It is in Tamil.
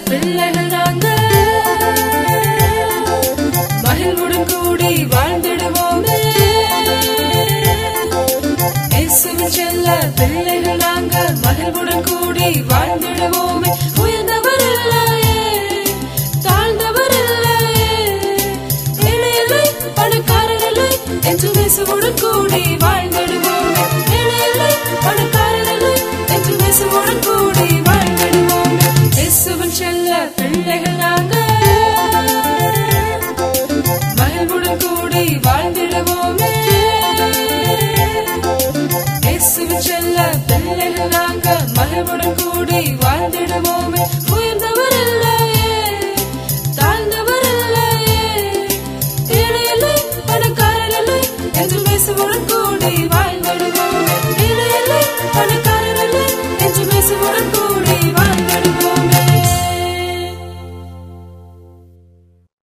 பிள்ளைகள் நாங்கள் மகிழ்வுடன் கூடி வாழ்ந்திடுவோமே இயேசுவின் செல்ல பிள்ளைகள் நாங்கள் மகிழ்வுடன் கூடி வாழ்ந்திடுவோமே உயர்ந்தவர் இல்லையே தாழ்ந்தவர் இல்லையே ஏழை இல்லை பணக்காரர் இல்லை என்று இயேசுவுடன் கூடி வாழ்ந்திடுவோமே ஏழை இல்லை பணக்காரர் இல்லை என்று இயேசுவுடன் கூடி வாழ்ந்திடுவோமே இயேசுவின் செல்ல பிள்ளைகள் நாங்கள் மகிழ்வுடன் கூடி வாழ்ந்திடுவோமே இயேசுவின் செல்ல பிள்ளைகள் நாங்கள் மகிழ்வுடன் கூடி வாழ்ந்திடுவோமே உயர்ந்தவர் இல்லை